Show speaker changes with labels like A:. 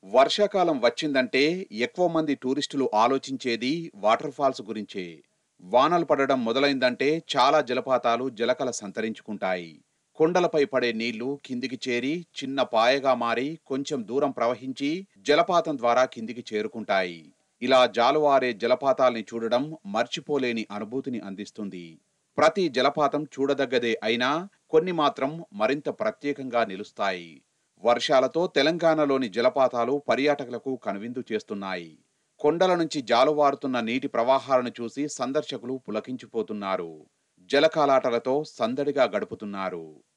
A: వర్షాకాలం వచ్చిందంటే ఎక్కువ మంది టూరిస్టులు ఆలోచించేది వాటర్ ఫాల్స్ గురించే వానలు పడడం మొదలైందంటే చాలా జలపాతాలు జలకల సంతరించుకుంటాయి కొండలపై పడే నీళ్లు కిందికి చేరి చిన్న పాయగా మారి కొంచెం దూరం ప్రవహించి జలపాతం ద్వారా కిందికి చేరుకుంటాయి ఇలా జాలువారే జలపాతాల్ని చూడడం మర్చిపోలేని అనుభూతిని అందిస్తుంది ప్రతి జలపాతం చూడదగ్గదే అయినా కొన్ని మాత్రం మరింత ప్రత్యేకంగా నిలుస్తాయి వర్షాలతో తెలంగాణలోని జలపాతాలు పర్యాటకులకు కనువిందు చేస్తున్నాయి కొండల నుంచి జాలువారుతున్న నీటి ప్రవాహాలను చూసి సందర్శకులు పులకించిపోతున్నారు జలకాలాటలతో సందడిగా గడుపుతున్నారు